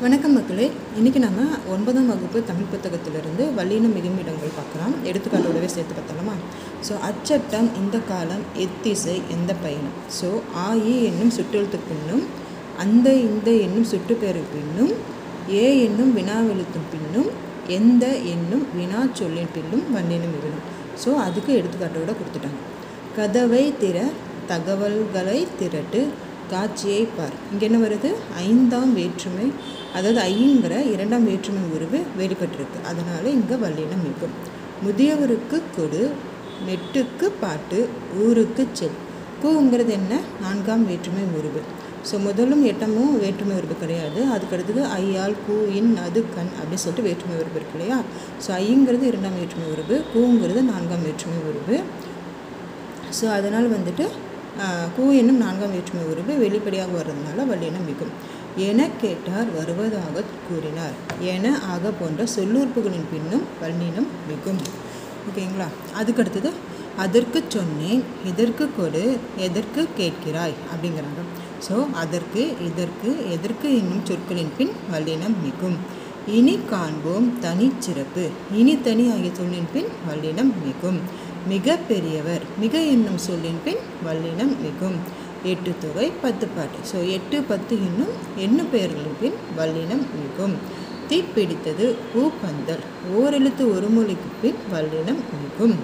வணக்கம் மக்களே இன்றைக்கி நம்ம ஒன்பதாம் வகுப்பு தமிழ் புத்தகத்திலிருந்து வல்லின மிகுமிடங்கள் பார்க்கலாம் எடுத்துக்காட்டோடவே சேர்த்து பார்த்தலாமா ஸோ அச்சட்டம் இந்த காலம் எத்திசை எந்த பயணம் ஸோ ஆ இ என்னும் சுற்றெழுத்து பின்னும் அந்த இந்த என்னும் சுட்டுப்பெயர் பின்னும் ஏ என்னும் வினாவெழுத்தும் பின்னும் எந்த என்னும் வினா சொல்லின் பின்னும் வல்லினம் மிகுடும் ஸோ அதுக்கு எடுத்துக்காட்டோட கொடுத்துட்டாங்க கதவை திற தகவல்களை திரட்டு காட்சியை பார் இங்கே என்ன வருது ஐந்தாம் வேற்றுமை அதாவது ஐங்கிற இரண்டாம் வேற்றுமை உருவு வெளிப்பட்டிருக்கு அதனால் இங்கே வல்லினம் மிகும் முதியவருக்கு கொடு நெட்டுக்கு பாட்டு ஊருக்கு செல் கூங்கிறது என்ன நான்காம் வேற்றுமை உருவு ஸோ முதலும் எட்டமும் வேற்றுமை உருவு கிடையாது அதுக்கடுத்தது ஐயால் கூ இன் அது கண் அப்படின்னு சொல்லிட்டு வேற்றுமை உருவு இருக்கு இல்லையா ஸோ ஐங்கிறது இரண்டாம் வேற்றுமை உருவு கூங்கிறது நான்காம் வேற்றுமை உருவு ஸோ அதனால் வந்துட்டு ஆஹ், கூ என்னும் நான்காம் வேற்றுமை உருவு வெளிப்படையாக வர்றதுனால வல்லினம் மிகும் என கேட்டார் வருவதாக கூறினார் என ஆக போன்ற சொல்லுறுப்புகளின் பின்னும் வல்லினம் மிகும் ஓகேங்களா அதுக்கடுத்தது அதற்கு சொன்னேன் இதற்கு கொடு எதற்கு கேட்கிறாய் அப்படிங்கிறாங்க ஸோ அதற்கு இதற்கு எதற்கு என்னும் சொற்களின் பின் வல்லினம் மிகும் இனி காண்போம் தனிச்சிறப்பு இனி தனி ஆகிய சொல்லின் பின் வல்லினம் மிகும் மிக பெரியவர் மிக என்னும் சொல்லின் பின் வல்லினம் மிகும் எட்டு தொகை பத்து பாட்டு ஸோ எட்டு பத்து என்னும் எண்ணு பெயர்களின் பின் வல்லினம் மிகும் தீப்பிடித்தது பூப்பந்தல் ஓரெழுத்து ஒரு மொழிக்கு பின் வல்லினம் மிகும்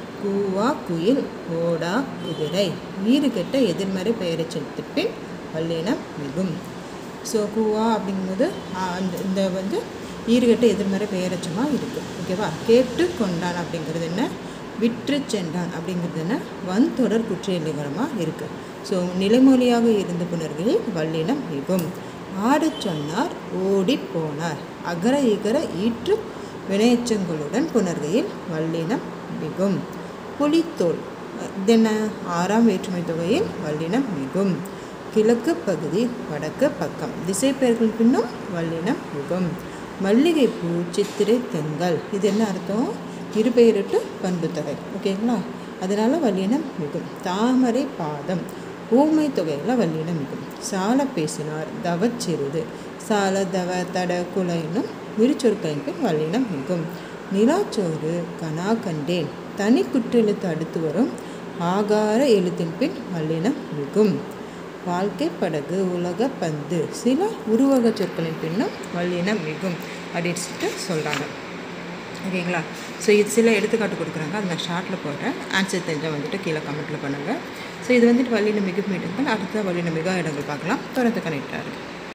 கூவா குயில் ஓடா குதிரை வீறு கெட்ட எதிர்மறை பெயரைச் செலுத்து பின் வல்லினம் மிகும் ஸோ கூவா அப்படிங்கும்போது ஆ, அந்த இந்த வந்து ஈறுகட்ட எதிர்மறை பெயரச்சமாக இருக்குது ஓகேவா கேட்டு கொண்டான் அப்படிங்கிறது என்ன விற்று சென்றான் அப்படிங்கிறது என்ன வன் தொடர் குற்றியலிகரமாக இருக்குது ஸோ நிலைமொழியாக இருந்த புணர்களில் வல்லினம் மிகும் ஆடச் சொன்னார் ஓடி போனார் அகர இகர ஈற்று வினையச்சங்களுடன் புணர்கையில் வல்லினம் மிகும் புலித்தோல் இது என்ன ஆறாம் வேற்றுமை தொகையில் வல்லினம் மிகும் கிழக்கு பகுதி வடக்கு பக்கம் திசைப்பெயர்கள் பின்னும் வல்லினம் மிகும் மல்லிகைப்பூ சித்திரை தெங்கல் இது என்ன அர்த்தம் இருபெயரிட்டு பண்பு தொகை ஓகேங்களா அதனால் வல்லினம் மிகும் தாமரை பாதம் ஊமை தொகையில் வல்லினம் மிகும் சால பேசினார் தவச்சிறுது சால தவ தட குல என்னும் விரிச்சொற்களின் பின் வல்லினம் மிகும் நிலாச்சோறு கனா கண்டேன் தனி குற்றெழுத்து அடுத்து வரும் ஆகார எழுத்தின் பின் வல்லினம் மிகும் வாழ்க்கை படகு உலக பந்து சில உருவக சொற்களின் பின்னும் வல்லினம் மிகும் அப்படின்னு சொல்லிட்டு சொல்கிறாங்க ஓகேங்களா ஸோ இது சில எடுத்துக்காட்டு கொடுக்குறாங்க அது நான் ஷார்ட்டில் போடுறேன் ஆன்சர் தெரிஞ்சால் வந்துட்டு கீழே கமெண்ட்டில் பண்ணுங்கள் ஸோ இது வந்துட்டு வல்லின மிகு மீட்டங்கள் அடுத்த வல்லின மிகா இடங்கள் பார்க்கலாம் தொடர்ந்து கனெக்டாக இருக்குது